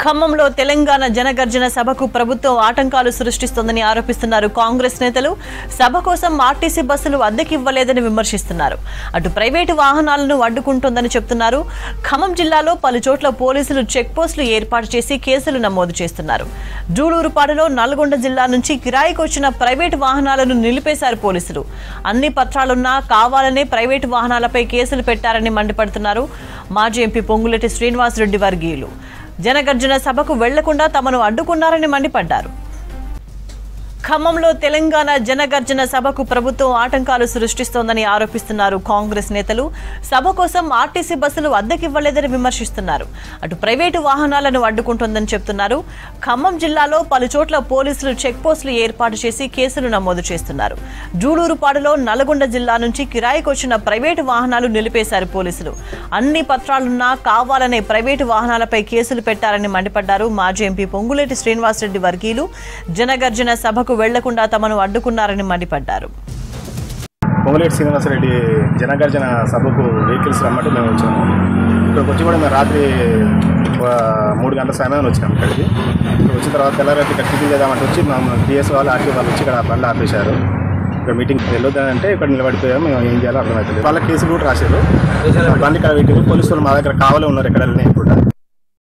ఖమ్మంలో తెలంగాణ జనగర్జన సభకు ప్రభుత్వం ఆటంకాలు సృష్టిస్తోందని ఆరోపిస్తున్నారు కాంగ్రెస్ నేతలు సభ కోసం ఆర్టీసీ బస్సులు అద్దెకివ్వలేదని విమర్శిస్తున్నారు అటు ప్రైవేటు వాహనాలను అడ్డుకుంటోందని చెప్తున్నారు ఖమ్మం జిల్లాలో పలు చోట్ల పోలీసులు చెక్ పోస్టులు ఏర్పాటు చేసి కేసులు నమోదు చేస్తున్నారు జూలూరుపాడులో నల్గొండ జిల్లా నుంచి కిరాయికి వచ్చిన ప్రైవేటు వాహనాలను నిలిపేశారు పోలీసులు అన్ని పత్రాలున్నా కావాలనే ప్రైవేటు వాహనాలపై కేసులు పెట్టారని మండిపడుతున్నారు మాజీ ఎంపీ పొంగులేటి శ్రీనివాసరెడ్డి వర్గీయులు జనగర్జన సభకు వెళ్లకుండా తమను అడ్డుకున్నారని మండిపడ్డారు ఖమ్మంలో తెలంగాణ జనగర్జన సభకు ప్రభుత్వం ఆటంకాలు సృష్టిస్తోందని ఆరోపిస్తున్నారు కాంగ్రెస్ నేతలు సభ కోసం ఆర్టీసీ బస్సులు అద్దెకివ్వలేదని విమర్శిస్తున్నారు అటు ప్రైవేటు వాహనాలను అడ్డుకుంటోందని చెప్తున్నారు ఖమ్మం జిల్లాలో పలు చోట్ల పోలీసులు చెక్ పోస్టులు ఏర్పాటు చేసి కేసులు నమోదు చేస్తున్నారు జూలూరుపాడులో నల్గొండ జిల్లా నుంచి కిరాయికి వచ్చిన ప్రైవేటు వాహనాలు నిలిపేశారు పోలీసులు అన్ని పత్రాలున్నా కావాలనే ప్రైవేటు వాహనాలపై కేసులు పెట్టారని మండిపడ్డారు మాజీ ఎంపీ పొంగులేటి శ్రీనివాసరెడ్డి వర్గీయులు జనగర్జన సభకు వెళ్లకుండా తమను అడ్డుకున్నారని మండిపడ్డారు పొంగులేటి శ్రీనివాసరెడ్డి జనగర్జన సభకు వెహికల్స్ రమ్మంటే మేము వచ్చాము ఇక్కడికి వచ్చి కూడా మేము రాత్రి ఒక మూడు గంటల సమయం వచ్చినాం ఇక్కడికి ఇక్కడ వచ్చిన తర్వాత తెల్లారి ఇక్కడ టిఫిన్ చేద్దామంటే వచ్చి మేము పిఎస్ వాళ్ళు ఆర్టీ వాళ్ళు వచ్చి ఇక్కడ బండ్లు ఆపేశారు ఇక్కడ మీటింగ్ వెళ్ళొద్దని అంటే ఇక్కడ నిలబడిపోయాము మేము ఏం చేయాలో అర్థమవుతుంది వాళ్ళ కేసు కూడా రాశారు బండి ఇక్కడ పెట్టి పోలీసు వాళ్ళు మా దగ్గర కావాలే ఉన్నారు ఎక్కడ వెళ్ళినాయి కూడా